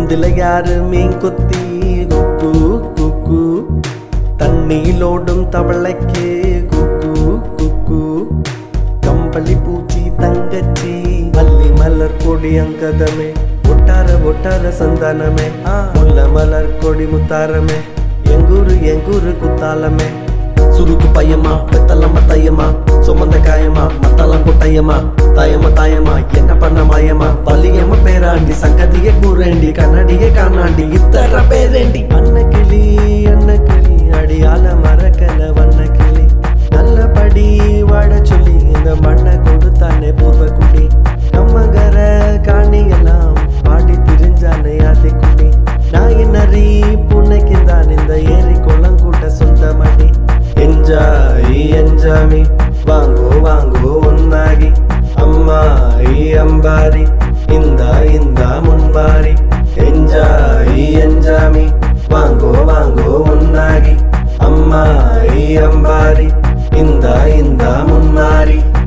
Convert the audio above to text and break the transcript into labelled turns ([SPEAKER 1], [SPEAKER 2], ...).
[SPEAKER 1] இதுல யாரு மீன் கொத்தி குக்கு குக்கு தண்ணியிலோடும் தவளைக்கு குக்கு குக்கு கம்பளி பூச்சி தங்கச்சி மல்லி மலர் கொடி அங்கதமே ஒட்டார ஒட்டார சந்தானமே ஆ, முல்ல மலர் கொடி முத்தாரமே எங்கூரு எங்கூரு குத்தாலமே சுருக்கு பையமா பெத்தலம்ப தையமா சுமந்த காயமா மத்தளம் குட்டையமா தாயமா தாயமா என்ன பண்ண மாயமா பள்ளியம்மா பேராண்டி சங்கதிய கூறேண்டி கண்ணாடிய காணாண்டி இத்தர பேரேண்டி அன்ன கிளி அன்ன கிளி அடியால மறக்கல வண்ண கிளி நல்லபடி வாழ சொல்லி இந்த மண்ணை கொடுத்தானே பூர்வ குடி கம்மகர காணியெல்லாம் பாடி திரிஞ்சானே ஆத்தி குடி நாய் நரி பூனைக்கு தான் இந்த ஏரி குளம் கூட சொந்தமடி என்ஜாய் என்ஜாமி வாங்கோ வாங்கோ ஒன்னாகி அம்மா அம்பாரி இந்த இந்த முன்பாரி என்ஜாய் என்ஜாமி வாங்கோ வாங்கோ ஒன்னாகி அம்மா அம்பாரி இந்த இந்த முன்னாரி